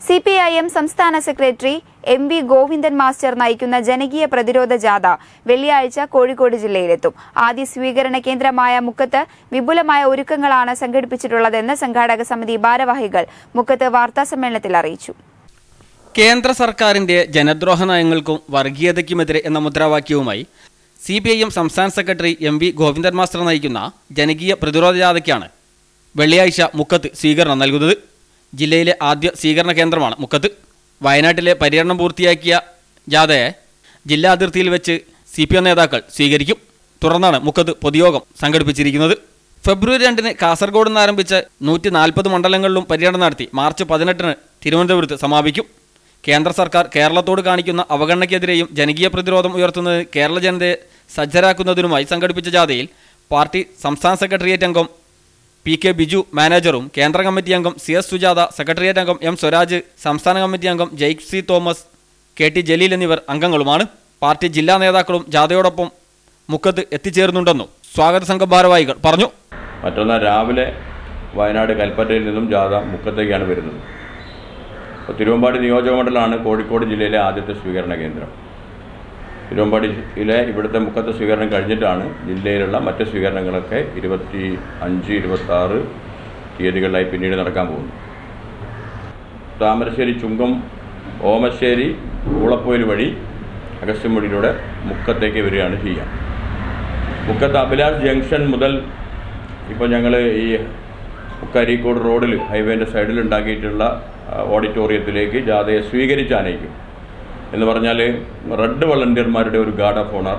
C P I M സംസ്ഥാന secretary M V Govindan master നയിക്കുന്ന ജനകീയ പ്രതിരോധ ജാഥ വെള്ളിയാഴ്ച കോഴിക്കോട് ജില്ലയിലെത്തും ആദ്യ സ്വീകരണ കേന്ദ്രമായ മുക്കത്ത് വിപുലമായ ഒരുക്കങ്ങളാണ് സംഘടിപ്പിച്ചിട്ടുള്ളതെന്ന് സംഘാടക സമിതി ഭാരവാഹികൾ മുക്കത്ത് വാർത്താസമ്മേളനത്തിൽ അറിയിച്ചു കേന്ദ്ര സർക്കാരിന്റെ ജനദ്രോഹ നയങ്ങൾക്കും വർഗീയതയ്ക്കുമെതിരെ എന്ന മുദ്രാവാക്യവുമായി സി പി ഐ എം സംസ്ഥാന secretary M V Govindan master നയിക്കുന്ന ജനകീയ പ്രതിരോധ ജാഥയ്ക്കാണ് വെള്ളിയാഴ്ച മുക്കത്ത് സ്വീകരണം നൽകുന്നത് ജില്ലയിലെ ആദ്യ സ്വീകരണ കേന്ദ്രമാണ് മുക്കത്ത് വയനാട്ടിലെ പര്യടനം പൂർത്തിയാക്കിയ ജാഥയെ ജില്ലാ അതിർത്തിയിൽ വെച്ച് സി പി എം നേതാക്കൾ സ്വീകരിക്കും തുടർന്നാണ് മുക്കത്ത് പൊതുയോഗം സംഘടിപ്പിച്ചിരിക്കുന്നത് ഫെബ്രുവരി രണ്ടിന് കാസർഗോഡ് നിന്ന് ആരംഭിച്ച് നൂറ്റി നാൽപ്പത് മണ്ഡലങ്ങളിലും പര്യടനം നടത്തി മാർച്ച് പതിനെട്ടിന് തിരുവനന്തപുരത്ത് സമാപിക്കും കേന്ദ്ര സർക്കാർ കേരളത്തോട് കാണിക്കുന്ന അവഗണനയ്ക്കെതിരെയും ജനകീയ പ്രതിരോധം ഉയർത്തുന്നതിന് കേരള ജനതയെ സജ്ജരാക്കുന്നതിനുമായി സംഘടിപ്പിച്ച ജാഥയിൽ പാർട്ടി സംസ്ഥാന സെക്രട്ടേറിയറ്റ് അംഗം പി കെ ബിജു മാനേജറും കേന്ദ്ര കമ്മിറ്റി അംഗം സി എസ് സുജാത സെക്രട്ടേറിയറ്റ് അംഗം എം സ്വരാജ് സംസ്ഥാന കമ്മിറ്റി അംഗം Jaick C Thomas K T Jaleel എന്നിവർ അംഗങ്ങളുമാണ് പാർട്ടി ജില്ലാ നേതാക്കളും ജാഥയോടൊപ്പം മുക്കത്ത് എത്തിച്ചേർന്നുണ്ടെന്നും സ്വാഗത സംഘ ഭാരവാഹികൾ പറഞ്ഞു മറ്റന്നാൾ രാവിലെ വയനാട് കൽപ്പറ്റയിൽ നിന്നും ജാഥ മുക്കത്തേക്കാണ് വരുന്നത് അപ്പോൾ തിരുവമ്പാടി നിയോജകമണ്ഡലമാണ് കോഴിക്കോട് ജില്ലയിലെ ആദ്യത്തെ സ്വീകരണ കേന്ദ്രം തിരുവമ്പാടിയിലെ ഇവിടുത്തെ മുക്കത്തെ സ്വീകരണം കഴിഞ്ഞിട്ടാണ് ജില്ലയിലുള്ള മറ്റ് സ്വീകരണങ്ങളൊക്കെ ഇരുപത്തി അഞ്ച് ഇരുപത്താറ് തീയതികളിലായി പിന്നീട് നടക്കാൻ പോകുന്നു താമരശ്ശേരി ചുങ്കം ഓമശ്ശേരി ഊളപ്പോയിൽ വഴി അഗസ്ത്യമൊഴിയിലൂടെ മുക്കത്തേക്ക് വരികയാണ് ചെയ്യുക മുക്കത്ത് അഭിലാഷ് ജംഗ്ഷൻ മുതൽ ഇപ്പോൾ ഞങ്ങൾ ഈ മുക്കരിക്കോട് റോഡിൽ ഹൈവേൻ്റെ സൈഡിൽ ഉണ്ടാക്കിയിട്ടുള്ള ആ, ഓഡിറ്റോറിയത്തിലേക്ക് ജാഥയെ സ്വീകരിച്ചാനയിക്കും എന്ന് പറഞ്ഞാൽ റെഡ് വളണ്ടിയർമാരുടെ ഒരു ഗാർഡ് ഓഫ് ഓണർ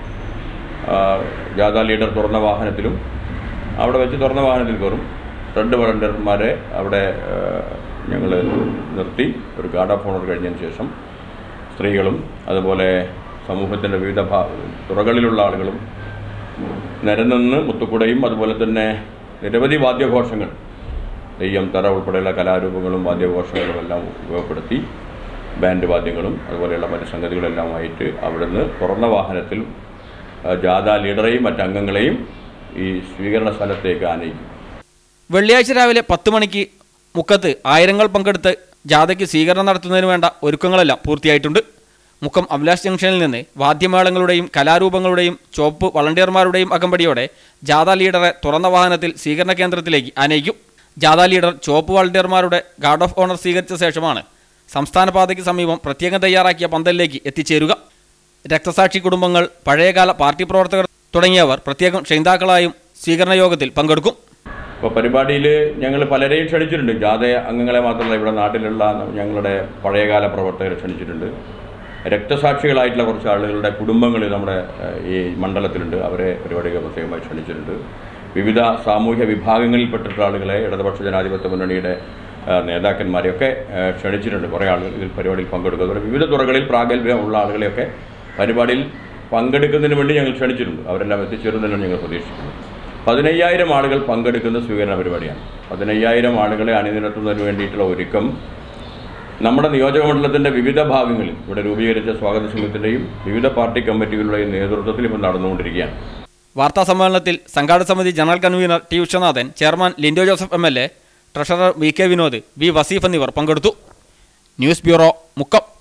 ജാഥ ലീഡർ തുറന്ന വാഹനത്തിലും അവിടെ വെച്ച് തുറന്ന വാഹനത്തിൽ കയറും റെഡ് വളണ്ടിയർമാരെ അവിടെ ഞങ്ങൾ നിർത്തി ഒരു ഗാർഡ് ഓഫ് ഓണർ കഴിഞ്ഞതിന് ശേഷം സ്ത്രീകളും അതുപോലെ സമൂഹത്തിൻ്റെ വിവിധ ഭാ തുറകളിലുള്ള ആളുകളും നിരനിന്ന് മുത്തുക്കുടയും അതുപോലെ തന്നെ നിരവധി വാദ്യഘോഷങ്ങൾ തെയ്യം തറ ഉൾപ്പെടെയുള്ള കലാരൂപങ്ങളും വാദ്യഘോഷങ്ങളും എല്ലാം ഉപയോഗപ്പെടുത്തി ബാൻഡ് വാദ്യങ്ങളും അതുപോലെയുള്ള മറ്റ് സംഗതികളെല്ലാമായിട്ട് അവിടുന്ന് തുറന്ന വാഹനത്തിൽ ആ, ജാഥ ലീഡറെയും മറ്റംഗങ്ങളെയും ഈ സ്വീകരണ സ്ഥലത്തേക്ക് ആനയിക്കും വെള്ളിയാഴ്ച രാവിലെ പത്ത് മണിക്ക് മുക്കത്ത് ആയിരങ്ങൾ പങ്കെടുത്ത് ജാഥയ്ക്ക് സ്വീകരണം നടത്തുന്നതിന് വേണ്ട ഒരുക്കങ്ങളെല്ലാം പൂർത്തിയായിട്ടുണ്ട് മുക്കം അഭിലാഷ് ജംഗ്ഷനിൽ നിന്ന് വാദ്യമേളങ്ങളുടെയും കലാരൂപങ്ങളുടെയും ചോപ്പ് വളണ്ടിയർമാരുടെയും അകമ്പടിയോടെ ജാഥ ലീഡറെ തുറന്ന വാഹനത്തിൽ സ്വീകരണ കേന്ദ്രത്തിലേക്ക് ആനയിക്കും ജാഥ ലീഡർ ചോപ്പ് വളണ്ടിയർമാരുടെ ഗാർഡ് ഓഫ് ഓണർ സ്വീകരിച്ച ശേഷമാണ് സംസ്ഥാന പാതയ്ക്ക് സമീപം പ്രത്യേകം തയ്യാറാക്കിയ പന്തലിലേക്ക് എത്തിച്ചേരുക രക്തസാക്ഷി കുടുംബങ്ങൾ പഴയകാല പാർട്ടി പ്രവർത്തകർ തുടങ്ങിയവർ പ്രത്യേകം ക്ഷണിതാക്കളായും സ്വീകരണ യോഗത്തിൽ പങ്കെടുക്കും ഇപ്പോൾ പരിപാടിയിൽ ഞങ്ങൾ പലരെയും ക്ഷണിച്ചിട്ടുണ്ട് ജാഥ അംഗങ്ങളെ മാത്രമല്ല ഇവിടെ നാട്ടിലുള്ള ഞങ്ങളുടെ പഴയകാല പ്രവർത്തകരെ ക്ഷണിച്ചിട്ടുണ്ട് രക്തസാക്ഷികളായിട്ടുള്ള കുറച്ച് ആളുകളുടെ കുടുംബങ്ങൾ നമ്മുടെ ഏഹ്, ഈ മണ്ഡലത്തിലുണ്ട് അവരെ പരിപാടികൾ പ്രത്യേകമായി ക്ഷണിച്ചിട്ടുണ്ട് വിവിധ സാമൂഹ്യ വിഭാഗങ്ങളിൽപ്പെട്ടിട്ടുള്ള ആളുകളെ ഇടതുപക്ഷ ജനാധിപത്യ മുന്നണിയുടെ ഏഹ്, നേതാക്കന്മാരെയൊക്കെ ഏഹ്, ക്ഷണിച്ചിട്ടുണ്ട് കുറേ ആളുകൾ ഇതിൽ പരിപാടിയിൽ പങ്കെടുക്കും അതുപോലെ വിവിധ തുറകളിൽ പ്രാഗൽഭ്യമുള്ള ആളുകളെയൊക്കെ പരിപാടിയിൽ പങ്കെടുക്കുന്നതിന് വേണ്ടി ഞങ്ങൾ ക്ഷണിച്ചിട്ടുണ്ട് അവരെല്ലാം എത്തിച്ചേരുന്നതിനാണ് ഞങ്ങൾ പ്രതീക്ഷിക്കുന്നത് പതിനയ്യായിരം ആളുകൾ പങ്കെടുക്കുന്ന സ്വീകരണ പരിപാടിയാണ് പതിനയ്യായിരം ആളുകളെ അണിനിരത്തുന്നതിന് വേണ്ടിയിട്ടുള്ള ഒരുക്കം നമ്മുടെ നിയോജകമണ്ഡലത്തിൻ്റെ വിവിധ ഭാഗങ്ങളിൽ ഇവിടെ രൂപീകരിച്ച സ്വാഗത സംഘത്തിൻ്റെയും വിവിധ പാർട്ടി കമ്മിറ്റികളുടെയും നേതൃത്വത്തിൽ ഇപ്പോൾ നടന്നുകൊണ്ടിരിക്കുകയാണ് വാർത്താ സമ്മേളനത്തിൽ സംഘാടക സമിതി general convener T Viswanathan chairman Linto Joseph M L A treasurer V K Vinod V Vaseef എന്നിവർ പങ്കെടുത്തു ന്യൂസ് ബ്യൂറോ മുക്കം